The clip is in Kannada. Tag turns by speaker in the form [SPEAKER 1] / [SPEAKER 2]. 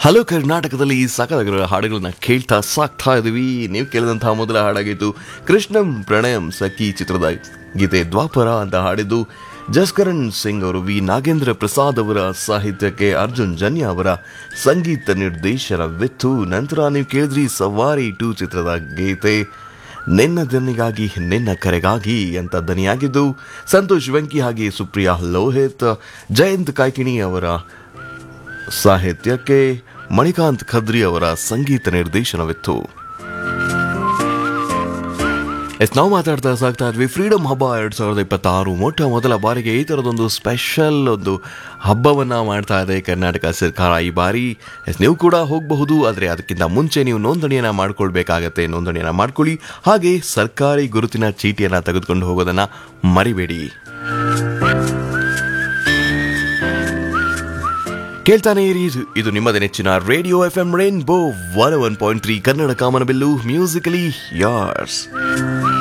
[SPEAKER 1] ಹಲೋ ಕರ್ನಾಟಕದಲ್ಲಿ ಸಕಲ ಹಾಡುಗಳನ್ನ ಕೇಳ್ತಾ ಸಾಕ್ತಾ ಇದೀವಿ ನೀವು ಕೇಳಿದಂತಹ ಮೊದಲ ಹಾಡಾಗಿತ್ತು ಕೃಷ್ಣಂ ಪ್ರಣಯಂ ಸಖಿ ಚಿತ್ರದ ಗೀತೆ ದ್ವಾಪರ ಅಂತ ಹಾಡಿದ್ದು ಜಸ್ಕರಣ್ ಸಿಂಗ್ ಅವರು ವಿ ನಾಗೇಂದ್ರ ಪ್ರಸಾದ್ ಅವರ ಸಾಹಿತ್ಯಕ್ಕೆ ಅರ್ಜುನ್ ಜನ್ಯ ಅವರ ಸಂಗೀತ ನಿರ್ದೇಶನವಿತ್ತು ನಂತರ ನೀವು ಕೇಳಿದ್ರಿ ಸವಾರಿ ಟು ಚಿತ್ರದ ಗೀತೆ ನಿನ್ನ ದನಿಗಾಗಿ ನಿನ್ನ ಕರೆಗಾಗಿ ಅಂತ ದನಿಯಾಗಿದ್ದು ಸಂತೋಷ್ ವೆಂಕಿ ಹಾಗೆ ಸುಪ್ರಿಯಾ ಲೋಹಿತ್ ಜಯಂತ್ ಕಾಯ್ಕಿಣಿ ಅವರ ಸಾಹಿತ್ಯಕ್ಕೆ ಮಣಿಕಾಂತ್ ಖದ್ರಿ ಅವರ ಸಂಗೀತ ನಿರ್ದೇಶನವಿತ್ತು ಎಸ್ ನಾವು ಮಾತಾಡ್ತಾ ಸಾಗ್ತಾ ಇದ್ವಿ ಫ್ರೀಡಮ್ ಹಬ್ಬ ಎರಡ್ ಸಾವಿರದ ಇಪ್ಪತ್ತಾರು ಮೊಟ್ಟ ಮೊದಲ ಬಾರಿಗೆ ಈ ಥರದೊಂದು ಸ್ಪೆಷಲ್ ಒಂದು ಹಬ್ಬವನ್ನ ಮಾಡ್ತಾ ಇದೆ ಕರ್ನಾಟಕ ಸರ್ಕಾರ ಈ ಬಾರಿ ಎಸ್ ನೀವು ಕೂಡ ಹೋಗಬಹುದು ಆದರೆ ಅದಕ್ಕಿಂತ ಮುಂಚೆ ನೀವು ನೋಂದಣಿಯನ್ನ ಮಾಡ್ಕೊಳ್ಬೇಕಾಗತ್ತೆ ನೋಂದಣಿಯನ್ನ ಮಾಡ್ಕೊಳ್ಳಿ ಹಾಗೆ ಸರ್ಕಾರಿ ಗುರುತಿನ ಚೀಟಿಯನ್ನ ತೆಗೆದುಕೊಂಡು ಹೋಗೋದನ್ನ ಮರಿಬೇಡಿ ಕೇಳ್ತಾನೆ ಇರಿ ಇದು- ಇದು ನಿಮ್ಮದೇ ನೆಚ್ಚಿನ radio F M rainbow one one point three Kannada ಕಾಮನಬಿಲ್ಲು ಮ್ಯೂಸಿಕಲಿ ಯಾರ್ಸ್